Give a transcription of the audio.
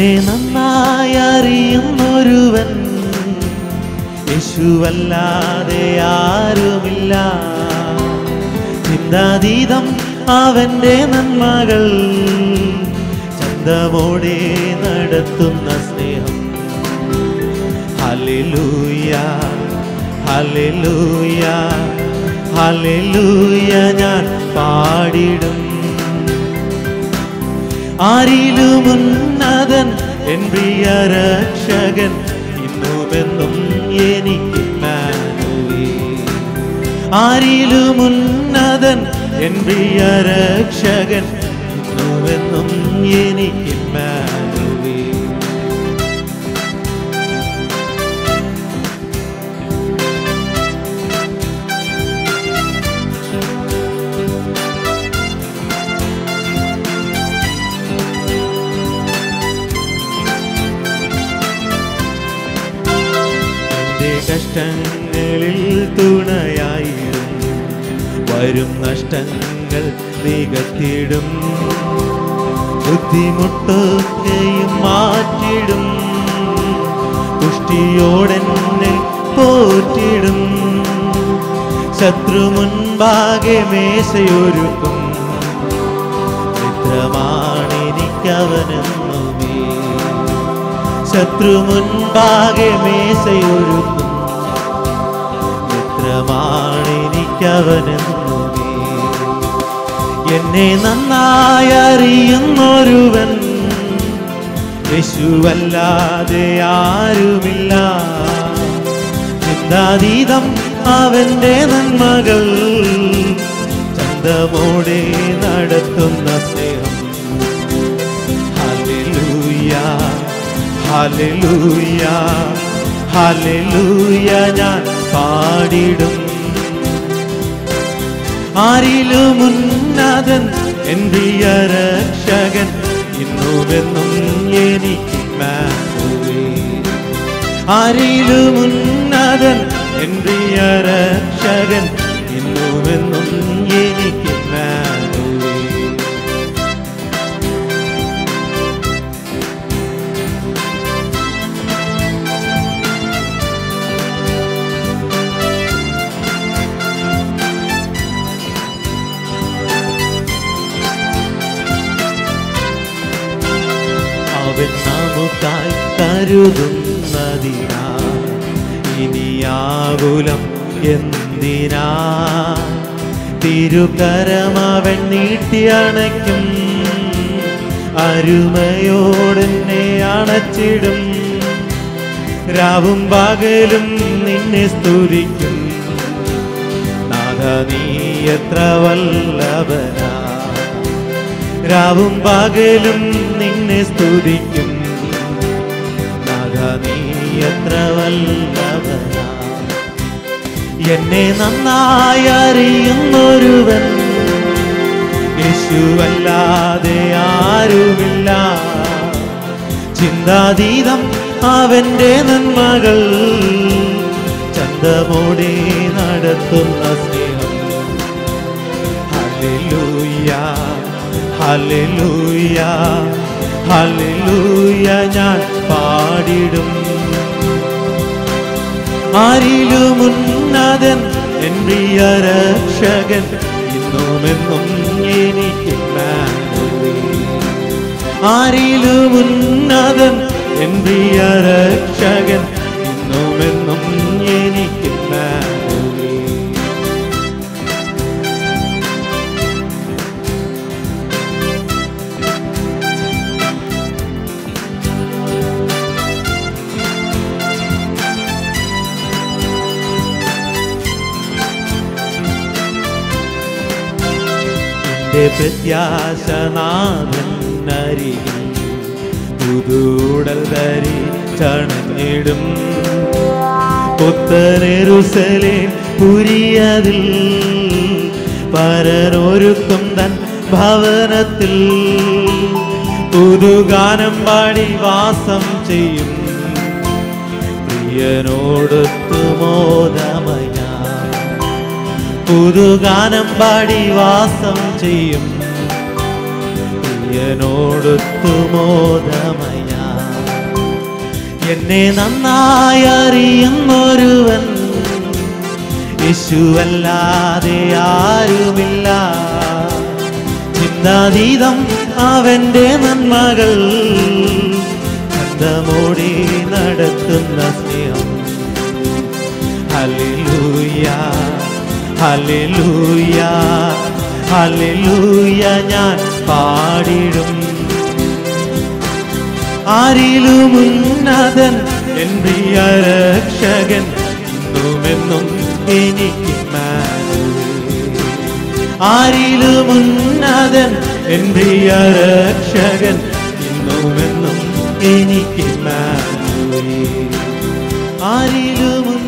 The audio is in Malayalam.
എന്നെ നന്നായി അറിയുന്നൊരുവൻ യേശുവല്ലാതെ ആരുമില്ല ചിന്താതീതം അവന്റെ നന്മകൾ ചന്തമോടെ നടത്തുന്ന സ്നേഹം ഹല്ലേലൂയ ഹല്ലേലൂയ ഹല്ലേലൂയ ഞാൻ പാടിടും ആരിലും ഉന്നതൻ എൻ പ്രിയ രക്ഷകൻ ഇന്നുമെന്നും എനിക്ക് ആരിലും ഉന്നതൻ എൻ പ്രിയ രക്ഷകൻ ഇന്നുമെന്നും എനിക്ക് മാനുവേ എന്റെ കഷ്ടങ്ങളിൽ തുണയായിടും വരും നഷ്ടങ്ങൾ നികത്തിടും ബുദ്ധിമുട്ടൊക്കെയും മാറ്റിടും പുഷ്ടിയോടെന്നെ പോറ്റിടും ശത്രു മുൻപാകെ മേശയൊരുക്കും മിത്രമാണെനിക്കവനെന്നുമേ ശത്രു മുൻപാകെ മേശയൊരുക്കും മിത്രമാണെനിക്കവനെന്നുമേ എന്നെ നന്നായി അറിയുന്നൊരുവൻ യേശുവല്ലാതെ ആരുമില്ല ചിന്താതീതം അവന്റെ നന്മകൾ ചന്തമോടെ നടത്തുന്ന സ്നേഹം ഹല്ലേലൂയ ഹല്ലേലൂയ ഹല്ലേലൂയ ഞാൻ പാടിടും ആരിലും ഉന്നതൻ എൻ പ്രിയ രക്ഷകൻ ഇന്നുമെന്നും എനിക്ക് മാനുവേ ആരിലും ഉന്നതൻ എൻ പ്രിയ രക്ഷകൻ ഇന്നുമെന്നും എനിക്ക് മാനുവേ അവൻ നമുക്കായി കരുതുന്നതിനാ ഇനിയാകുലം എന്തിനാ തിരുകരമവൻ നീട്ടിയണയ്ക്കും അരുമയോടെന്നെ അണച്ചിടും രാവും പകലും നിന്നെ സ്തുതിക്കും നാഥ നീ എത്ര വല്ലഭനാ രാവും പകലും നിന്നെ സ്തുതിക്കും നാഥ നീ എത്ര വല്ലഭനാ എന്നെ നന്നായി അറിയുന്നൊരുവൻ യേശുവല്ലാതെ ആരുമില്ല ചിന്താതീതം അവന്റെ നന്മകൾ ചന്തമോടെ നടത്തുന്ന സ്നേഹം ഹല്ലേലൂയ ഹല്ലേലൂയ ഹല്ലേലൂയ ഞാൻ പാടിടും ആരിലും ഉന്നതൻ എൻ പ്രിയ രക്ഷകൻ ഇന്നുമെന്നും എനിക്ക് മാനുവേ ആരിലും ഉന്നതൻ എൻ പ്രിയ രക്ഷകൻ ഇന്നുമെന്നും എനിക്ക് മാനുവേ എന്റെ പ്രത്യാശനാഥനരികിൽ പുതൂടൽ ധരി ചണഞ്ഞിടും പുത്തനെരുസലേ പുരിയതിൽ പരനൊരുക്കും തൻ ഭവനത്തിൽ പുതുഗാനം പാടി വാസം ചെയ്യും പ്രിയനോടൊത്തു മോദമയ പുതുഗാനം പാടി വാസം ചെയ്യും പ്രിയനോടൊത്തു മോദമയ എന്നെ നന്നായി അറിയുന്നൊരുവൻ യേശുവല്ലാതെ ആരുമില്ല ചിന്താതീതം അവന്റെ നന്മകൾ ചന്തമോടി നടത്തുന്ന സ്നേഹം ഹല്ലേലൂയ ഹല്ലേലൂയ ഹല്ലേലൂയ ഞാൻ പാടിടും ആരിലും ഉന്നതൻ എൻ പ്രിയ രക്ഷകൻ ഇന്നുമെന്നും എനിക്ക് ആരിലും ഉന്നതൻ എൻ പ്രിയ രക്ഷകൻ ഇന്നുമെന്നും എനിക്ക് ആരിലും